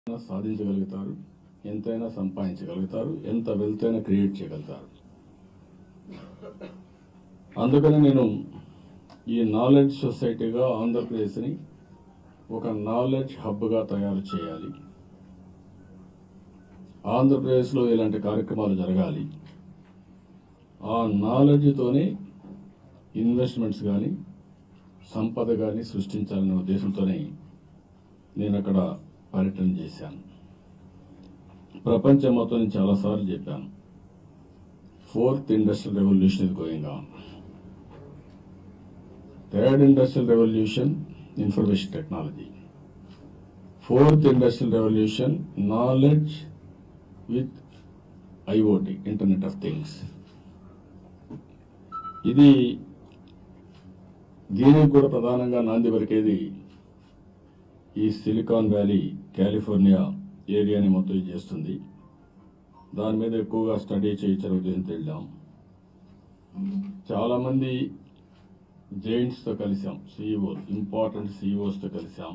సాధించగలుగుతారు ఎంతైనా సంపాదించగలుగుతారు ఎంత వెల్త్ అయినా క్రియేట్ చేయగలుగుతారు అందుకని నేను ఈ నాలెడ్జ్ సొసైటీగా ఆంధ్రప్రదేశ్ని ఒక నాలెడ్జ్ హబ్గా తయారు చేయాలి ఆంధ్రప్రదేశ్లో ఇలాంటి కార్యక్రమాలు జరగాలి ఆ నాలెడ్జ్తోనే ఇన్వెస్ట్మెంట్స్ కానీ సంపద కానీ సృష్టించాలనే ఉద్దేశంతోనే నేను అక్కడ పర్యటన చేశాను ప్రపంచం మొత్తం నేను చాలాసార్లు చెప్పాను fourth industrial revolution is going on third industrial revolution information technology fourth industrial revolution knowledge with IoT internet of things ఇది దీనికి కూడా ప్రధానంగా నాంది పలికేది ఈ సిలికాన్ వ్యాలీ కాలిఫోర్నియా ఏరియాని మొత్తం ఇది చేస్తుంది దాని మీద ఎక్కువగా స్టడీ చేయించారు ఉద్దేశంతో వెళ్ళాం చాలా మంది జైంట్స్ తో కలిసాం సిఇఓ ఇంపార్టెంట్ సిఇఓస్ తో కలిసాం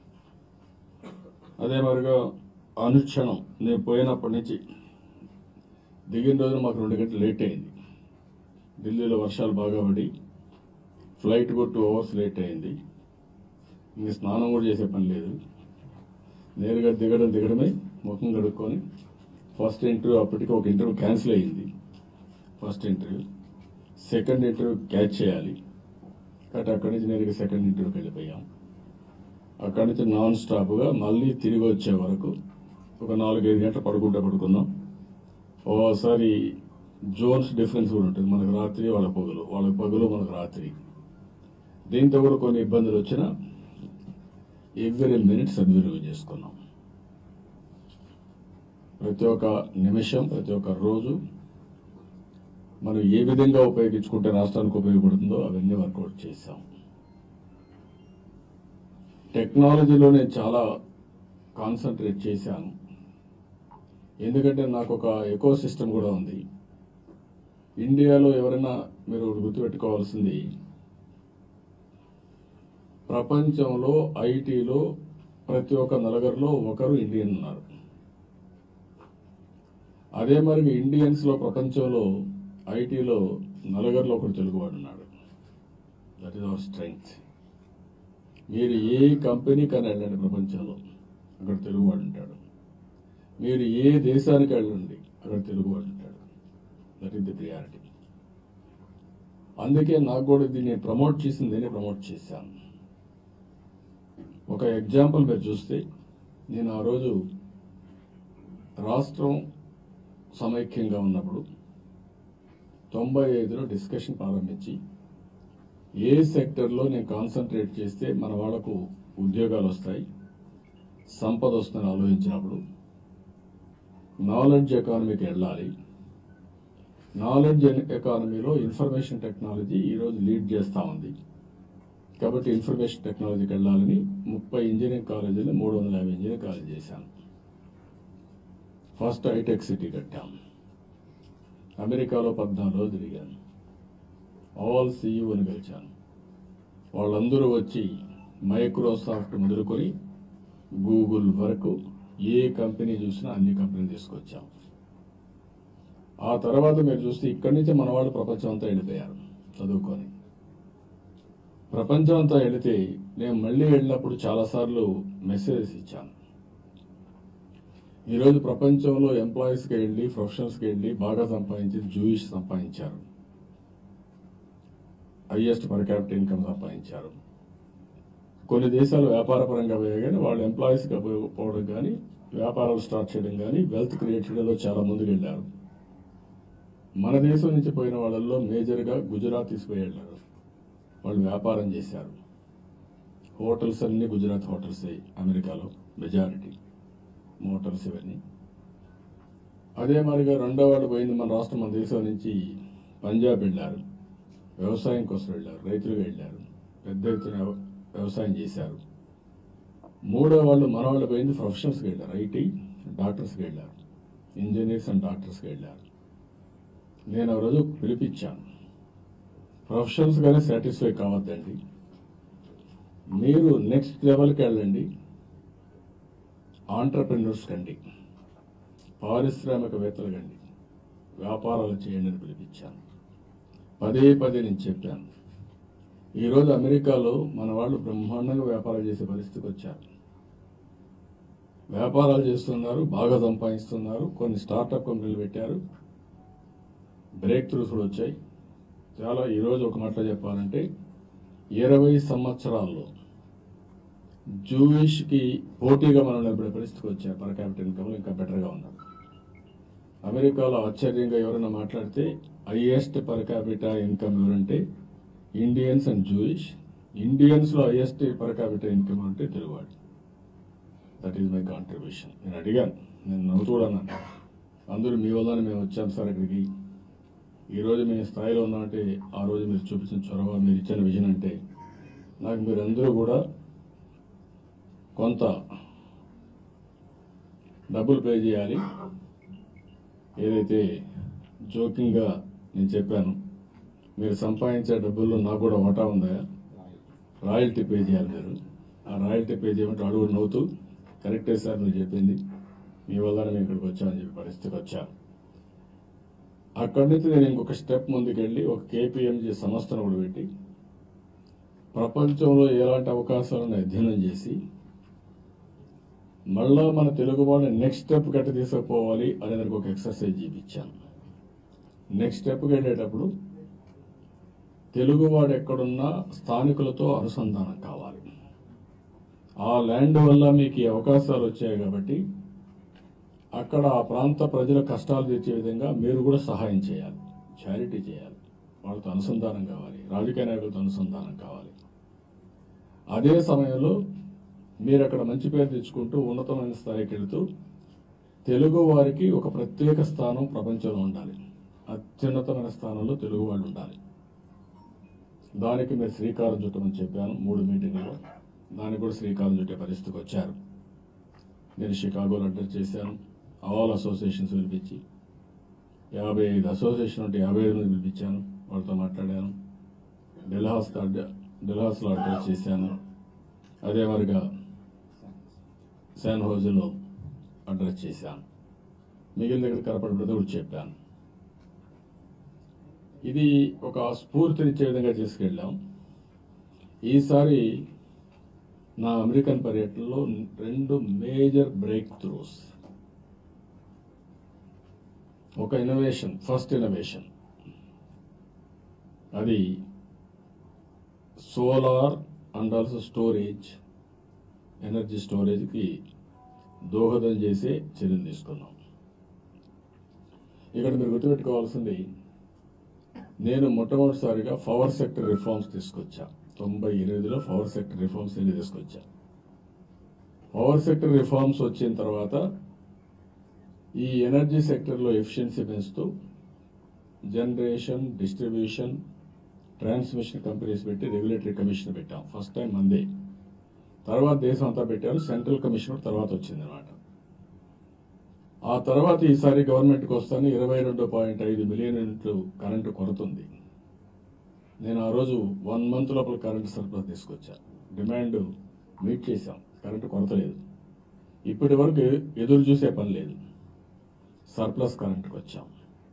అదే మరిగా అనుక్షణం నేను పోయినప్పటి నుంచి దిగిన రోజున మాకు రెండు గంటలు లేట్ అయింది ఢిల్లీలో వర్షాలు బాగా పడి ఫ్లైట్ కూడా టూ అవర్స్ లేట్ అయింది ఇంక స్నానం కూడా చేసే పని లేదు నేరుగా దిగడం దిగడమే ముఖం కడుక్కొని ఫస్ట్ ఇంటర్వ్యూ అప్పటికి ఒక ఇంటర్వ్యూ క్యాన్సిల్ అయ్యింది first interview second interview catch చేయాలి కాబట్టి అక్కడి నుంచి నేరుగా సెకండ్ ఇంటర్వ్యూకి వెళ్ళిపోయాం అక్కడి నుంచి నాన్ స్టాప్గా మళ్ళీ తిరిగి వచ్చే వరకు ఒక నాలుగైదు గంటలు పడుకుంటా పడుకున్నాం ఓసారి జోన్స్ డిఫరెన్స్ కూడా ఉంటుంది మనకు రాత్రి వాళ్ళ పగులు వాళ్ళ పగులు మనకు రాత్రి దీంతో కూడా కొన్ని ఇబ్బందులు వచ్చినా ఎవ్రీ మినిట్ సద్వినియోగం చేసుకున్నాం ప్రతి ఒక్క నిమిషం ప్రతి ఒక్క రోజు మనం ఏ విధంగా ఉపయోగించుకుంటే రాష్ట్రానికి ఉపయోగపడుతుందో అవన్నీ వర్కౌట్ చేశాం టెక్నాలజీలో నేను చాలా కాన్సన్ట్రేట్ చేశాను ఎందుకంటే నాకు ఒక ఎకో సిస్టమ్ కూడా ఉంది ఇండియాలో ఎవరైనా మీరు ఒకటి గుర్తుపెట్టుకోవాల్సింది ప్రపంచంలో ఐటీలో ప్రతి ఒక్క నలుగురిలో ఒకరు ఇండియన్ ఉన్నారు అదే మరి ఇండియన్స్ లో ప్రపంచంలో ఐటీలో నలుగురిలో ఒకరు తెలుగువాడు ఉన్నాడు దట్ ఈస్ అవర్ స్ట్రెంగ్త్ మీరు ఏ కంపెనీ కానీ వెళ్ళండి ప్రపంచంలో అక్కడ తెలుగువాడు ఉంటాడు మీరు ఏ దేశానికి వెళ్ళండి అక్కడ తెలుగువాడు ఉంటాడు దట్ ఈస్ ది ప్రియారిటీ అందుకే నాకు కూడా దీన్ని ప్రమోట్ చేసింది నేనే ప్రమోట్ చేశాను ఒక ఎగ్జాంపుల్ మీరు చూస్తే నేను ఆ రోజు రాష్ట్రం సమైక్యంగా ఉన్నప్పుడు తొంభై ఐదులో డిస్కషన్ ప్రారంభించి ఏ సెక్టర్లో నేను కాన్సన్ట్రేట్ చేస్తే మన వాళ్ళకు ఉద్యోగాలు వస్తాయి సంపద వస్తుందని ఆలోచించినప్పుడు నాలెడ్జ్ ఎకానమీకి వెళ్ళాలి నాలెడ్జ్ ఎకానమీలో ఇన్ఫర్మేషన్ టెక్నాలజీ ఈరోజు లీడ్ చేస్తూ ఉంది కాబట్టి ఇన్ఫర్మేషన్ టెక్నాలజీకి వెళ్ళాలని ముప్పై ఇంజనీరింగ్ కాలేజీలు మూడు వందల యాభై ఇంజనీరింగ్ కాలేజ్ చేశాను ఫస్ట్ హైటెక్ సిటీ కట్టాం అమెరికాలో పద్నాలుగు రోజులు తిరిగాను ఆల్ సీఈఓని గెలిచాను వాళ్ళందరూ వచ్చి మైక్రోసాఫ్ట్ మొదలుకొని గూగుల్ వరకు ఏ కంపెనీ చూసినా అన్ని కంపెనీలు తీసుకొచ్చాం ఆ తర్వాత మీరు చూస్తే ఇక్కడి నుంచి మన వాళ్ళు ప్రపంచం అంతా వెళ్ళిపోయారు చదువుకొని ప్రపంచం అంతా వెళితే నేను మళ్ళీ వెళ్ళినప్పుడు చాలాసార్లు మెసేజెస్ ఇచ్చాను ఈరోజు ప్రపంచంలో ఎంప్లాయీస్కి వెళ్ళి ప్రొఫెషనల్స్కి వెళ్ళి బాగా సంపాదించి జూయిష్ సంపాదించారు హైయెస్ట్ పర్ క్యాపిటల్ ఇన్కమ్ సంపాదించారు కొన్ని దేశాలు వ్యాపారపరంగా పోయాయి కానీ వాళ్ళు ఎంప్లాయీస్కి పోవడం కానీ వ్యాపారాలు స్టార్ట్ చేయడం కానీ వెల్త్ క్రియేట్ చేయడంలో చాలా ముందుకు వెళ్ళారు మన దేశం నుంచి పోయిన వాళ్ళల్లో మేజర్గా గుజరాత్ తీసుకుపోయి వెళ్ళారు వాళ్ళు వ్యాపారం చేశారు హోటల్స్ అన్ని గుజరాత్ హోటల్స్ అమెరికాలో మెజారిటీ మోటార్స్ ఇవన్నీ అదే మరిగా రెండో వాడు పోయింది మన రాష్ట్రం మన దేశం నుంచి పంజాబ్ వెళ్ళారు వ్యవసాయం కోసం వెళ్ళారు రైతులుగా వెళ్ళారు పెద్ద ఎత్తున వ్యవ- వ్యవసాయం చేశారు మూడో వాళ్ళు మన వాళ్ళు పోయింది ప్రొఫెషనల్స్కి వెళ్ళారు ఐటీ డాక్టర్స్కి వెళ్ళారు ఇంజనీర్స్ అండ్ డాక్టర్స్కి వెళ్ళారు నేను ఆ రోజు పిలిపించాను ప్రొఫెషనల్స్ గానే సాటిస్ఫై కావద్దండి మీరు నెక్స్ట్ లెవెల్కి వెళ్ళండి ఆంటర్ప్రెన్యూర్స్ కండి పారిశ్రామికవేత్తలు కండి వ్యాపారాలు చేయండి అని పిలిపించాను పదే పదే నేను చెప్పాను ఈరోజు అమెరికాలో మన వాళ్ళు బ్రహ్మాండంగా వ్యాపారాలు చేసే పరిస్థితికి వచ్చారు వ్యాపారాలు చేస్తున్నారు బాగా సంపాదిస్తున్నారు కొన్ని స్టార్టప్ కంపెనీలు పెట్టారు బ్రేక్ త్రూస్ కూడా వచ్చాయి చాలా ఈరోజు ఒక మాటలో చెప్పాలంటే ఇరవై సంవత్సరాల్లో జూయిష్కి పోటీగా మనం నిలబడే పరిస్థితికి వచ్చారు పర్ క్యాపిటల్ ఇన్కమ్ ఇంకా బెటర్గా ఉన్నారు అమెరికాలో ఆశ్చర్యంగా ఎవరైనా మాట్లాడితే హైయెస్ట్ పర్ క్యాపిటల్ ఇన్కమ్ ఎవరంటే ఇండియన్స్ అండ్ జూయిష్ ఇండియన్స్లో హైయెస్ట్ పర్ క్యాపిటల్ ఇన్కమ్ అంటే తెలుగువాడు దట్ ఈజ్ మై కాంట్రిబ్యూషన్ నేను అడిగాను నేను నవ్వు చూడన్నాను అందరూ మీ వల్లనే మేము వచ్చాం సార్ ఇక్కడికి ఈ రోజు మేము స్థాయిలో ఉన్నామంటే ఆ రోజు మీరు చూపించిన చొరవ మీరు ఇచ్చిన విజన్ అంటే నాకు మీరందరూ కూడా కొంత డబ్బులు పే చేయాలి ఏదైతే జోకింగ్గా నేను చెప్పాను మీరు సంపాదించే డబ్బుల్లో నాకు కూడా వాటా ఉందా రాయల్టీ పే చేయాలి మీరు ఆ రాయల్టీ పే చేయమంటే అడుగు నవ్వుతూ కరెక్టే సార్ నువ్వు చెప్పింది మీ వల్లనే మేము ఇక్కడికి వచ్చామని చెప్పి పరిస్థితికి వచ్చాను అక్కడి నుంచి నేను ఇంకొక స్టెప్ ముందుకెళ్ళి ఒక కేపీఎంజీ సంస్థను కూడా పెట్టి ప్రపంచంలో ఎలాంటి అవకాశాలను అధ్యయనం చేసి మళ్ళా మన తెలుగు వాళ్ళని నెక్స్ట్ స్టెప్ గట్టి తీసుకుపోవాలి అనే దానికి ఒక ఎక్సర్సైజ్ చూపించాను నెక్స్ట్ స్టెప్కి వెళ్ళేటప్పుడు తెలుగువాడు ఎక్కడున్నా స్థానికులతో అనుసంధానం కావాలి ఆ ల్యాండ్ వల్ల మీకు ఈ అవకాశాలు వచ్చాయి కాబట్టి అక్కడ ఆ ప్రాంత ప్రజల కష్టాలు తీర్చే విధంగా మీరు కూడా సహాయం చేయాలి చారిటీ చేయాలి వాళ్ళతో అనుసంధానం కావాలి రాజకీయ నాయకులతో అనుసంధానం కావాలి అదే సమయంలో మీరు అక్కడ మంచి పేరు తెచ్చుకుంటూ ఉన్నతమైన స్థాయికి వెళుతూ తెలుగు వారికి ఒక ప్రత్యేక స్థానం ప్రపంచంలో ఉండాలి అత్యున్నతమైన స్థానంలో తెలుగు వాళ్ళు ఉండాలి దానికి మీరు శ్రీకారం చుట్టమని చెప్పాను మూడు మీటింగ్లో దానికి కూడా శ్రీకారం చుట్టే పరిస్థితికి వచ్చారు నేను షికాగోలో అడ్రస్ చేశాను ఆల్ అసోసియేషన్స్ పిలిపించి యాభై ఐదు అసోసియేషన్ ఉంటే యాభై ఐదు మంది పిలిపించాను వాళ్ళతో మాట్లాడాను డెల్హాస్ డెల్హాస్లో అడ్రస్ చేశాను అదే మరిగా శాన్ హోజులో అడ్రస్ చేశాను మిగిలిన దగ్గర కనపడబడితే కూడా చెప్పాను ఇది ఒక స్ఫూర్తినిచ్చే విధంగా తీసుకెళ్ళాం ఈసారి నా అమెరికన్ పర్యటనలో రెండు మేజర్ బ్రేక్ త్రూస్ ఒక ఇన్నోవేషన్ ఫస్ట్ ఇన్నోవేషన్ అది solar and also storage energy స్టోరేజ్కి దోహదం చేసే చర్యలు తీసుకున్నాం ఇక్కడ మీరు గుర్తుపెట్టుకోవాల్సింది నేను మొట్టమొదటిసారిగా పవర్ సెక్టర్ రిఫార్మ్స్ తీసుకొచ్చా తొంభై ఎనిమిదిలో పవర్ సెక్టర్ రిఫార్మ్స్ నేను తీసుకొచ్చా పవర్ సెక్టర్ రిఫార్మ్స్ వచ్చిన తర్వాత ఈ ఎనర్జీ సెక్టర్లో ఎఫిషియన్సీ పెంచుతూ జనరేషన్ డిస్ట్రిబ్యూషన్ ట్రాన్స్మిషన్ కంపెనీస్ పెట్టి రెగ్యులేటరీ కమిషన్ పెట్టాం ఫస్ట్ టైం మందే తర్వాత దేశం అంతా పెట్టారు సెంట్రల్ కమిషన్ తర్వాత వచ్చింది అనమాట ఆ తర్వాత ఈసారి గవర్నమెంట్కి వస్తాను ఇరవై రెండు పాయింట్ ఐదు మిలియన్ యూనిట్లు కరెంటు కొరతుంది నేను ఆ రోజు వన్ మంత్ లోపల కరెంటు సరఫరా తీసుకొచ్చా డిమాండ్ మీట్ చేశాం కరెంటు కొరత లేదు ఇప్పటి వరకు ఎదురు చూసే పని లేదు సర్ప్లస్ కరెంటుకు వచ్చాం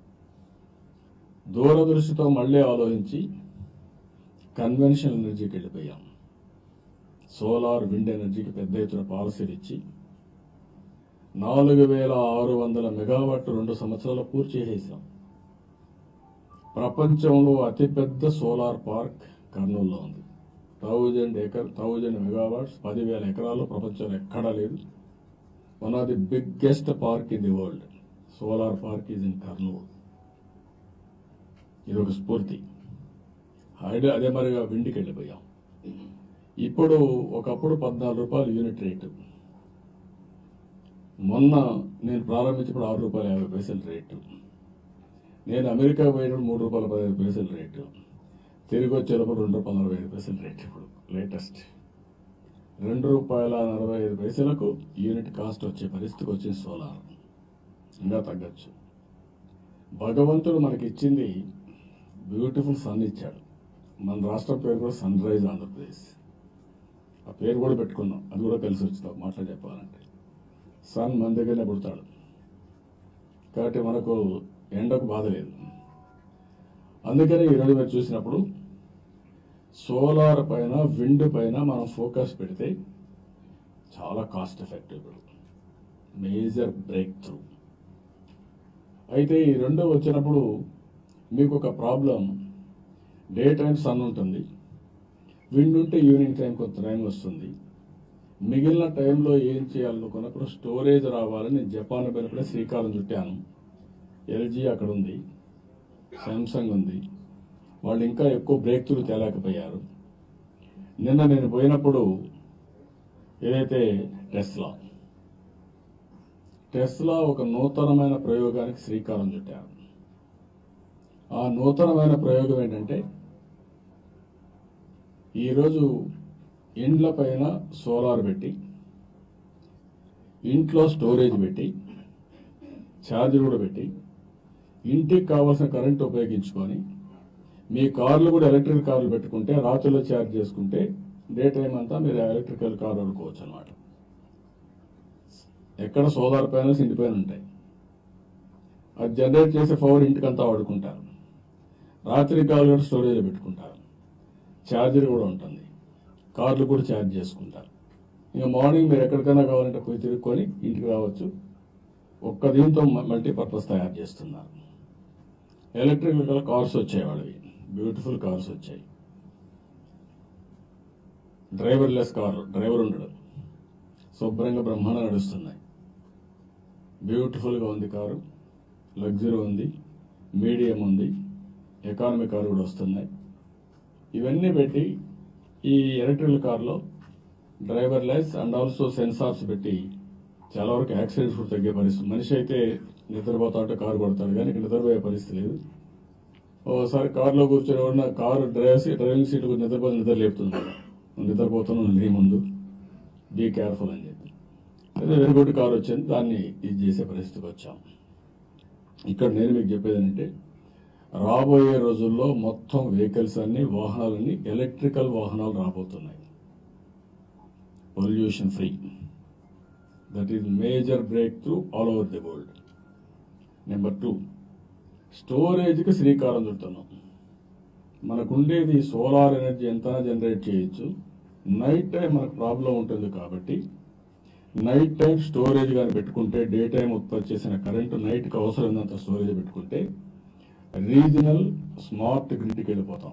దూరదృష్టితో మళ్ళీ ఆలోచించి కన్వెన్షనల్ ఎనర్జీకి వెళ్ళిపోయాం సోలార్ విండ్ ఎనర్జీకి పెద్ద ఎత్తున పాలసీలు ఇచ్చి నాలుగు వేల ఆరు వందల మెగావాట్లు రెండు సంవత్సరాలు పూర్తి చేసేసాం ప్రపంచంలో అతిపెద్ద సోలార్ పార్క్ కర్నూలులో ఉంది థౌజండ్ ఎకర్ థౌజండ్ మెగావాట్స్ పదివేల ఎకరాలు ప్రపంచంలో ఎక్కడా లేదు one of the biggest park in the world solar park is in Kurnool ఇది ఒక స్ఫూర్తి హైడ్రో అదే మరిగా విండికి వెళ్ళిపోయాం ఇప్పుడు ఒకప్పుడు పద్నాలుగు రూపాయలు యూనిట్ రేటు మొన్న నేను ప్రారంభించినప్పుడు ఆరు రూపాయల యాభై పైసల రేటు నేను అమెరికా పోయినప్పుడు మూడు రూపాయల పదిహేను పైసల రేటు తిరిగి వచ్చేటప్పుడు రెండు రూపాయల నలభై ఐదు పైసల రేటు ఇప్పుడు లేటెస్ట్ రెండు రూపాయల నలభై ఐదు పైసలకు యూనిట్ కాస్ట్ వచ్చే పరిస్థితికి వచ్చింది సోలార్ ఇంకా తగ్గచ్చు భగవంతుడు మనకి ఇచ్చింది బ్యూటిఫుల్ సన్ ఇచ్చాడు మన రాష్ట్రం పేరు కూడా సన్ రైజ్ ఆంధ్రప్రదేశ్ ఆ పేరు కూడా పెట్టుకున్నాం అది కూడా కలిసి వచ్చింది ఒక మాటలో చెప్పాలంటే సన్ మన దగ్గరనే పుడతాడు కాబట్టి మనకు ఎండకు బాధ లేదు అందుకని ఈరోజు మీరు చూసినప్పుడు సోలార్ పైన విండ్ పైన మనం ఫోకస్ పెడితే చాలా cost effective major breakthrough అయితే ఈ రెండు వచ్చినప్పుడు మీకు ఒక ప్రాబ్లం డే టైం సన్ ఉంటుంది విండ్ ఉంటే ఈవినింగ్ టైం కొంత టైం వస్తుంది మిగిలిన టైంలో ఏం చేయాలనుకున్నప్పుడు స్టోరేజ్ రావాలని నేను జపాన్ పోయినప్పుడే శ్రీకారం చుట్టాను ఎల్జీ అక్కడ ఉంది సామ్సంగ్ ఉంది వాళ్ళు ఇంకా ఎక్కువ బ్రేక్ త్రూ తేలేకపోయారు నిన్న నేను పోయినప్పుడు ఏదైతే టెస్లా టెస్లా ఒక నూతనమైన ప్రయోగానికి శ్రీకారం చుట్టారు ఆ నూతనమైన ప్రయోగం ఏంటంటే ఈరోజు ఇండ్ల పైన సోలార్ పెట్టి ఇంట్లో స్టోరేజ్ పెట్టి ఛార్జర్ కూడా పెట్టి ఇంటికి కావాల్సిన కరెంట్ ఉపయోగించుకొని మీ కార్లు కూడా ఎలక్ట్రిక్ కార్లు పెట్టుకుంటే రాత్రిలో ఛార్జ్ చేసుకుంటే డే టైం అంతా మీరు ఎలక్ట్రికల్ కార్ వాడుకోవచ్చు అనమాట ఎక్కడ సోలార్ ప్యానల్స్ ఇంటి పైన ఉంటాయి అది జనరేట్ చేసే పవర్ ఇంటికంతా వాడుకుంటారు రాత్రి కాలు కూడా స్టోరేజ్ పెట్టుకుంటారు ఛార్జర్ కూడా ఉంటుంది కార్లు కూడా ఛార్జ్ చేసుకుంటారు ఇంకా మార్నింగ్ మీరు ఎక్కడికైనా కావాలంటే పోయి తిరుక్కొని ఇంటికి రావచ్చు ఒక్క దీంతో మల్టీపర్పస్ తయారు చేస్తున్నారు ఎలక్ట్రికల్ కార్స్ వచ్చాయి వాళ్ళవి బ్యూటిఫుల్ కార్స్ వచ్చాయి డ్రైవర్లెస్ కారు డ్రైవర్ ఉండడు శుభ్రంగా బ్రహ్మాండంగా నడుస్తున్నాయి బ్యూటిఫుల్గా ఉంది కారు లగ్జరీ ఉంది మీడియం ఉంది ఎకానమీ కారు కూడా వస్తున్నాయి ఇవన్నీ పెట్టి ఈ ఎలక్ట్రికల్ కార్లో driver less and also sensors పెట్టి చాలా వరకు యాక్సిడెంట్స్ కూడా తగ్గే పరిస్థితి మనిషి అయితే నిద్రపోతా ఉంటే కారు కొడతాడు కానీ ఇక్కడ నిద్రపోయే పరిస్థితి లేదు ఓసారి కారులో కూర్చొని ఉన్న car driver seat driving seat కొంచెం నిద్రపోతే నిద్ర లేపుతుంది నువ్వు నిద్రపోతున్నావు నీ ముందు బీ కేర్ఫుల్ అని చెప్పి అదే వెరీ గుడ్ కారు వచ్చింది దాన్ని ఇది చేసే పరిస్థితికి వచ్చాం ఇక్కడ నేను మీకు చెప్పేది ఏంటంటే రాబోయే రోజుల్లో మొత్తం వెహికల్స్ అన్ని వాహనాలన్నీ ఎలక్ట్రికల్ వాహనాలు రాబోతున్నాయి pollution free that is major breakthrough all over the world number two స్టోరేజ్కి శ్రీకారం చుడుతున్నాం మనకుండేది సోలార్ ఎనర్జీ ఎంత జనరేట్ చేయొచ్చు నైట్ టైం మనకు ప్రాబ్లం ఉంటుంది కాబట్టి నైట్ టైం స్టోరేజ్ కానీ పెట్టుకుంటే డే టైం ఉత్పత్తి చేసిన కరెంటు నైట్కి అవసరమైనంత స్టోరేజ్ పెట్టుకుంటే రీజనల్ స్మార్ట్ గ్రిడ్కి వెళ్ళిపోతాం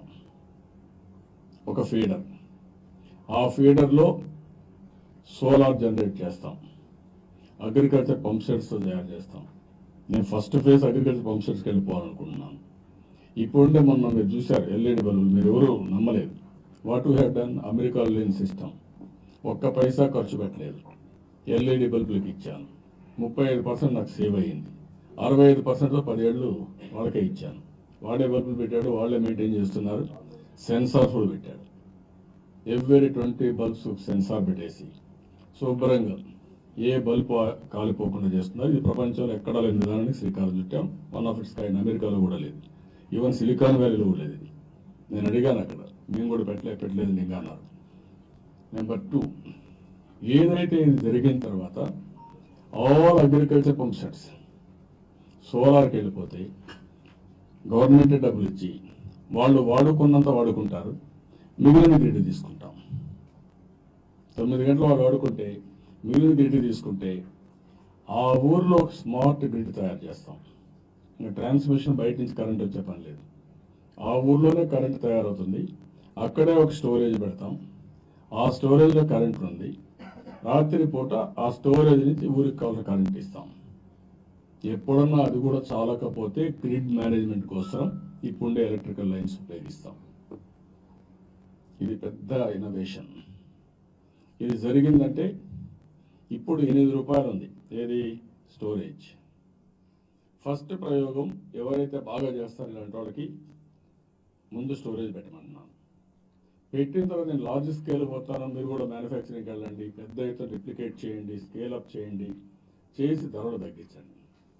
ఒక ఫీడర్ ఆ ఫీడర్లో సోలార్ జనరేట్ చేస్తాం అగ్రికల్చర్ పంప్ సెట్స్ తయారు చేస్తాం నేను ఫస్ట్ ఫేజ్ అగ్రికల్చర్ పంప్ సెట్స్కి వెళ్ళిపోవాలనుకుంటున్నాను ఇప్పుడుంటే మొన్న మీరు చూశారు ఎల్ఈడి బల్బులు మీరు ఎవరు నమ్మలేదు వాట్ వీ హ్యావ్ డన్ అమెరికాలో లేని సిస్టమ్ ఒక్క పైసా ఖర్చు పెట్టలేదు ఎల్ఈడి బల్బులకు ఇచ్చాను ముప్పై ఐదు పర్సెంట్ నాకు సేవ్ అయ్యింది అరవై ఐదు పర్సెంట్తో పదేళ్ళు వాళ్ళకే ఇచ్చాను వాడే బల్బులు పెట్టాడు వాళ్ళే మెయింటైన్ చేస్తున్నారు సెన్సార్ కూడా పెట్టాడు ఎవ్రీ ట్వంటీ బల్బ్స్ సెన్సార్ పెట్టేసి శుభ్రంగా ఏ బల్బ్ కాలిపోకుండా చేస్తున్నారు ఇది ప్రపంచంలో ఎక్కడా లేని విధానానికి శ్రీకారం చుట్టాం వన్ ఆఫ్ ఇట్స్ కైండ్ అమెరికాలో కూడా లేదు ఈవెన్ సిలికాన్ వ్యాలీలో కూడా లేదు ఇది నేను అడిగాను అక్కడ మేము కూడా పెట్టలే పెట్టలేదు నేను అన్నారు నెంబర్ టూ ఏదైతే ఇది జరిగిన తర్వాత ఆల్ అగ్రికల్చర్ పంప్ సెట్స్ సోలార్కి వెళ్ళిపోతాయి గవర్నమెంట్ డబ్బులు ఇచ్చి వాళ్ళు వాడుకున్నంత వాడుకుంటారు మిగిలిన గ్రిడ్ తీసుకుంటాం తొమ్మిది గంటలు వాళ్ళు వాడుకుంటే మిగిలిన గ్రిడ్ తీసుకుంటే ఆ ఊర్లో ఒక స్మార్ట్ గ్రిడ్ తయారు చేస్తాం ఇంకా ట్రాన్స్మిషన్ బయట నుంచి కరెంట్ వచ్చే పని లేదు ఆ ఊర్లోనే కరెంట్ తయారవుతుంది అక్కడే ఒక స్టోరేజ్ పెడతాం ఆ స్టోరేజ్లో కరెంట్ ఉంది రాత్రి పూట ఆ స్టోరేజ్ నుంచి ఊరికి కావాల్సిన కరెంట్ ఇస్తాం ఎప్పుడన్నా అది కూడా చాలకపోతే గ్రిడ్ మేనేజ్మెంట్ కోసం ఇప్పుండే ఎలక్ట్రికల్ లైన్స్ ఉపయోగిస్తాం ఇది పెద్ద ఇన్నోవేషన్ ఇది జరిగిందంటే ఇప్పుడు ఎనిమిది రూపాయలు ఉంది ఏది స్టోరేజ్ ఫస్ట్ ప్రయోగం ఎవరైతే బాగా చేస్తారో ఇలాంటి వాళ్ళకి ముందు స్టోరేజ్ పెట్టమన్నాను పెట్టిన తర్వాత నేను లార్జ్ స్కేల్ పోతాను మీరు కూడా మ్యానుఫ్యాక్చరింగ్కి వెళ్ళండి పెద్ద ఎత్తున రిప్లికేట్ చేయండి స్కేల్ అప్ చేయండి చేసి ధరలు తగ్గించండి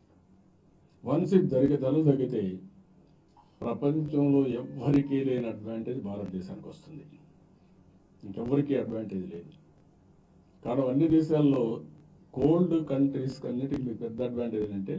వన్స్ ఇది జరిగే ధరలు తగ్గితే ప్రపంచంలో ఎవ్వరికీ లేని అడ్వాంటేజ్ భారతదేశానికి వస్తుంది ఇంకెవ్వరికీ అడ్వాంటేజ్ లేదు కారణం అన్ని దేశాల్లో కోల్డ్ కంట్రీస్ అన్నిటికీ మీకు పెద్ద అడ్వాంటేజ్ ఏంటంటే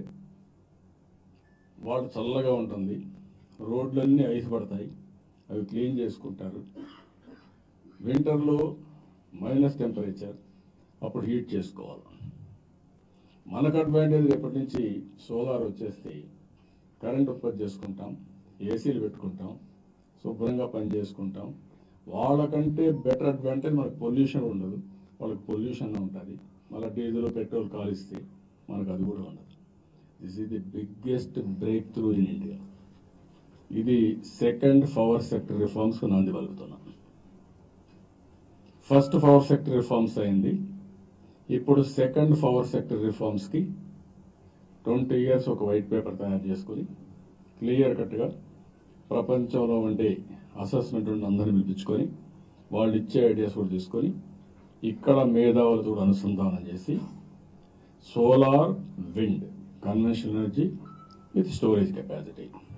వాడు చల్లగా ఉంటుంది రోడ్లన్నీ ఐస్ పడతాయి అవి క్లీన్ చేసుకుంటారు వింటర్లో మైనస్ టెంపరేచర్ అప్పుడు హీట్ చేసుకోవాలి మనకు అడ్వాంటేజ్ రేపటి నుంచి సోలార్ వచ్చేస్తే కరెంట్ ఉత్పత్తి చేసుకుంటాం ఏసీలు పెట్టుకుంటాం శుభ్రంగా పని చేసుకుంటాం వాళ్ళకంటే బెటర్ అడ్వాంటేజ్ మనకు పొల్యూషన్ ఉండదు వాళ్ళకి పొల్యూషన్ ఉంటుంది మళ్ళీ డీజిల్ పెట్రోల్ కాలిస్తే మనకు అది కూడా ఉండదు this is the biggest breakthrough in India ఇది సెకండ్ పవర్ సెక్టర్ రిఫార్మ్స్ నాంది పలుకుతున్నాం ఫస్ట్ పవర్ సెక్టర్ రిఫార్మ్స్ అయింది ఇప్పుడు సెకండ్ పవర్ సెక్టర్ రిఫార్మ్స్ కి ట్వంటీ ఇయర్స్ ఒక వైట్ పేపర్ తయారు చేసుకుని క్లియర్ కట్గా ప్రపంచంలో ఉండే అసెస్మెంట్ ఉండి అందరిని పిలిపించుకొని వాళ్ళు ఇచ్చే ఐడియాస్ కూడా తీసుకొని ఇక్కడ మేధావులతో కూడా అనుసంధానం చేసి solar wind conventional energy with storage capacity